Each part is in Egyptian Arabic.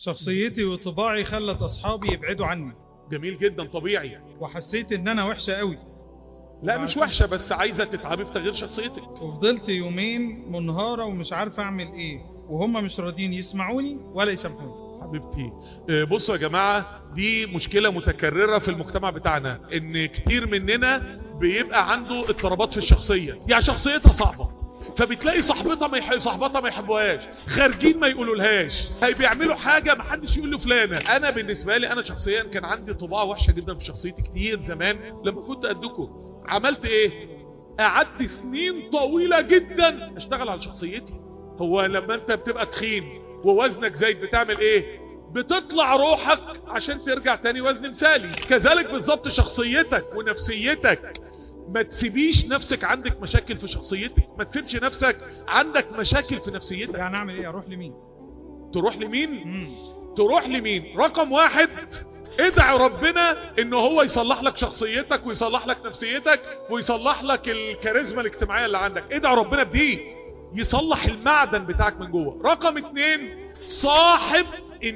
شخصيتي وطباعي خلت اصحابي يبعدوا عني جميل جدا طبيعي وحسيت ان انا وحشه قوي لا مش وحشه بس عايزه تتعبي في تغيير شخصيتك وفضلت يومين منهارة ومش عارف اعمل ايه وهم مش راضيين يسمعوني ولا يسامحوني حبيبتي آه، بصوا يا جماعة دي مشكلة متكررة في المجتمع بتاعنا ان كتير مننا بيبقى عنده اضطرابات في الشخصية يعني شخصيتها صعبة فبتلاقي صاحبتها ما يح... صاحبتها ما يحبوهاش خارجين ما يقولولهاش هي بيعملوا حاجة ما حدش يقول لفلانة انا بالنسبة لي انا شخصيا كان عندي طباع وحشة جدا في شخصيتي كتير زمان لما كنت قدكم عملت ايه قعدت سنين طويلة جدا اشتغل على شخصيتي هو لما انت بتبقى تخين ووزنك زايد بتعمل ايه بتطلع روحك عشان ترجع تاني وزن مثالي كذلك بالظبط شخصيتك ونفسيتك ما تسيبيش نفسك عندك مشاكل في شخصيتك ما تسيبش نفسك عندك مشاكل في نفسيتك يعني اعمل ايه اروح لمين تروح لمين مم. تروح لمين رقم واحد ادعي ربنا ان هو يصلح لك شخصيتك ويصلح لك نفسيتك ويصلح لك الكاريزما الاجتماعية اللي عندك ادعي ربنا بدي يصلح المعدن بتاعك من جوه رقم اتنين صاحب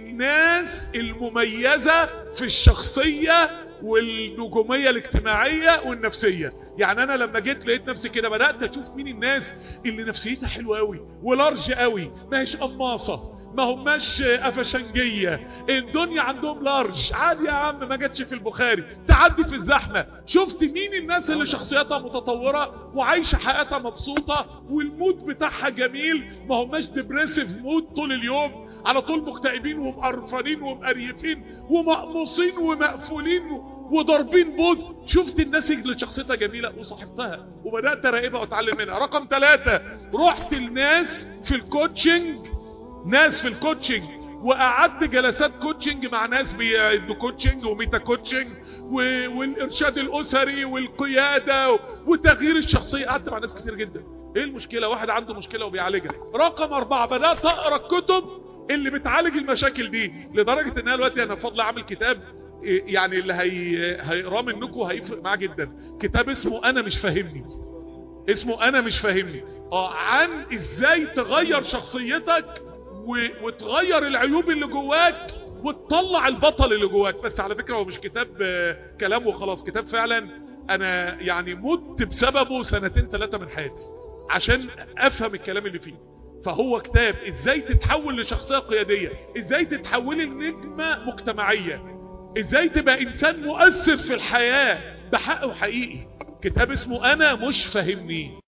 الناس المميزة في الشخصية والنجومية الاجتماعية والنفسية يعني انا لما جيت لقيت نفسي كده بدأت اشوف مين الناس اللي نفسيتها حلوة قوي ولارج قوي ما هيش قماصة ما هماش افشنجية الدنيا عندهم لارج عادي يا عم ما جاتش في البخاري تعدي في الزحمة شفت مين الناس اللي شخصيتها متطورة وعايشة حياتها مبسوطة والمود بتاعها جميل ما هماش ديبريسيف مود طول اليوم على طول مكتئبين ومقرفانين ومقريفين ومقموصين ومقفولين وضاربين بود شفت الناس اللي شخصيتها جميلة وصاحبتها وبدأت اراقبها واتعلم منها رقم ثلاثة رحت الناس في الكوتشنج ناس في الكوتشنج وقعدت جلسات كوتشنج مع ناس بيدوا كوتشنج وميتا كوتشنج و- والارشاد الاسري والقياده و- وتغيير الشخصيه قعدت مع ناس كتير جدا ايه المشكله واحد عنده مشكله وبيعالجها رقم أربعة بدات اقرا الكتب اللي بتعالج المشاكل دي لدرجه ان انا دلوقتي انا بفضل اعمل كتاب إيه يعني اللي هي هيقراه منكم هيفرق معاه جدا كتاب اسمه انا مش فاهمني اسمه انا مش فاهمني اه عن ازاي تغير شخصيتك و- وتغير العيوب اللي جواك وتطلع البطل اللي جواك بس على فكرة هو مش كتاب آه، كلام وخلاص كتاب فعلا انا يعني مت بسببه سنتين ثلاثة من حياتي عشان افهم الكلام اللي فيه فهو كتاب ازاي تتحول لشخصية قيادية ازاي تتحولي لنجمة مجتمعية ازاي تبقى انسان مؤثر في الحياة بحق وحقيقي كتاب اسمه انا مش فاهمني